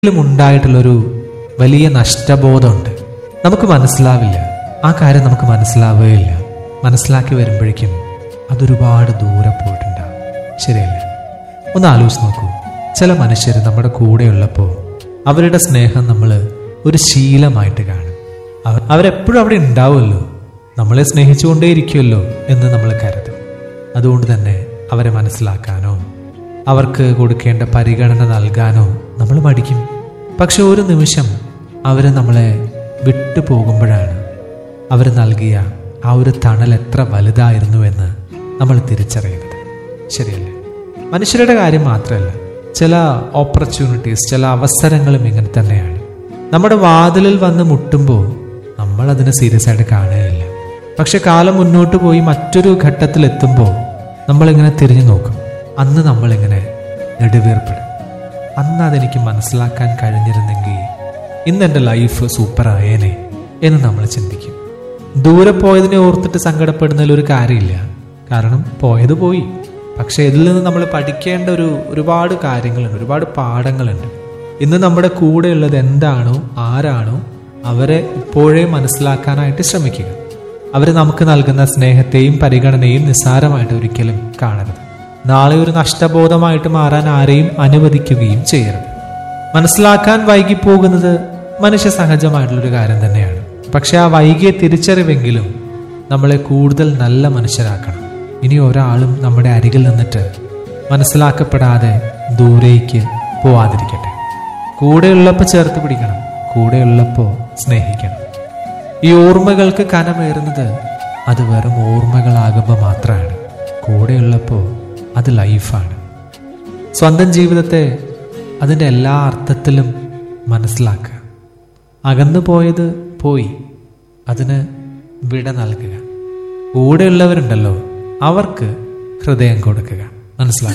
ിലും ഉണ്ടായിട്ടുള്ളൊരു വലിയ നഷ്ടബോധമുണ്ട് നമുക്ക് മനസ്സിലാവില്ല ആ കാര്യം നമുക്ക് മനസ്സിലാവുകയില്ല മനസ്സിലാക്കി വരുമ്പോഴേക്കും അതൊരുപാട് ദൂരെ പോയിട്ടുണ്ടാവും ശരിയല്ലേ ഒന്ന് ആലോചിച്ച് നോക്കൂ ചില മനുഷ്യർ നമ്മുടെ കൂടെയുള്ളപ്പോൾ അവരുടെ സ്നേഹം നമ്മൾ ഒരു ശീലമായിട്ട് കാണും അവർ അവരെപ്പോഴും അവിടെ ഉണ്ടാവുമല്ലോ നമ്മളെ സ്നേഹിച്ചുകൊണ്ടേയിരിക്കുമല്ലോ എന്ന് നമ്മൾ കരുതും അതുകൊണ്ട് തന്നെ അവരെ മനസ്സിലാക്കാനോ അവർക്ക് കൊടുക്കേണ്ട പരിഗണന നൽകാനോ നമ്മൾ മടിക്കും പക്ഷെ ഒരു നിമിഷം അവർ നമ്മളെ വിട്ടു പോകുമ്പോഴാണ് അവർ നൽകിയ ആ ഒരു തണൽ എത്ര വലുതായിരുന്നുവെന്ന് നമ്മൾ തിരിച്ചറിയുന്നത് ശരിയല്ലേ മനുഷ്യരുടെ കാര്യം മാത്രമല്ല ചില ഓപ്പർച്യൂണിറ്റീസ് ചില അവസരങ്ങളും ഇങ്ങനെ തന്നെയാണ് നമ്മുടെ വാതിലിൽ വന്ന് മുട്ടുമ്പോൾ നമ്മൾ അതിനെ സീരിയസ് ആയിട്ട് കാണുകയില്ല പക്ഷെ കാലം മുന്നോട്ട് പോയി മറ്റൊരു ഘട്ടത്തിൽ എത്തുമ്പോൾ നമ്മളിങ്ങനെ തിരിഞ്ഞു നോക്കും അന്ന് നമ്മളിങ്ങനെ നെടുവീർപ്പെടും അന്ന് അതെനിക്ക് മനസ്സിലാക്കാൻ കഴിഞ്ഞിരുന്നെങ്കിൽ ഇന്ന് എൻ്റെ ലൈഫ് സൂപ്പർ ആയേനെ എന്ന് നമ്മൾ ചിന്തിക്കും ദൂരെ പോയതിനെ ഓർത്തിട്ട് സങ്കടപ്പെടുന്നതിൽ ഒരു കാര്യമില്ല കാരണം പോയത് പോയി പക്ഷെ ഇതിൽ നിന്ന് നമ്മൾ പഠിക്കേണ്ട ഒരു ഒരുപാട് കാര്യങ്ങളുണ്ട് ഒരുപാട് പാഠങ്ങളുണ്ട് ഇന്ന് നമ്മുടെ കൂടെയുള്ളത് എന്താണോ ആരാണോ അവരെ ഇപ്പോഴേ മനസ്സിലാക്കാനായിട്ട് ശ്രമിക്കുക അവർ നമുക്ക് നൽകുന്ന സ്നേഹത്തെയും പരിഗണനയും നിസ്സാരമായിട്ട് ഒരിക്കലും കാണരുത് നാളെ ഒരു നഷ്ടബോധമായിട്ട് മാറാൻ ആരെയും അനുവദിക്കുകയും ചെയ്യരുത് മനസ്സിലാക്കാൻ വൈകിപ്പോകുന്നത് മനുഷ്യ സഹജമായിട്ടുള്ളൊരു കാര്യം തന്നെയാണ് പക്ഷെ ആ വൈകിയ തിരിച്ചറിവെങ്കിലും നമ്മളെ കൂടുതൽ നല്ല മനുഷ്യരാക്കണം ഇനി ഒരാളും നമ്മുടെ അരികിൽ നിന്നിട്ട് മനസ്സിലാക്കപ്പെടാതെ ദൂരേക്ക് പോവാതിരിക്കട്ടെ കൂടെയുള്ളപ്പോൾ ചേർത്ത് പിടിക്കണം കൂടെയുള്ളപ്പോൾ സ്നേഹിക്കണം ഈ ഓർമ്മകൾക്ക് കനമേറുന്നത് അത് വെറും ഓർമ്മകളാകുമ്പോൾ മാത്രമാണ് കൂടെയുള്ളപ്പോൾ അത് ലൈഫാണ് സ്വന്തം ജീവിതത്തെ അതിൻ്റെ എല്ലാ അർത്ഥത്തിലും മനസ്സിലാക്കുക അകന്നു പോയത് പോയി അതിന് വിട നൽകുക കൂടെയുള്ളവരുണ്ടല്ലോ അവർക്ക് ഹൃദയം കൊടുക്കുക മനസ്സിലാക്കുക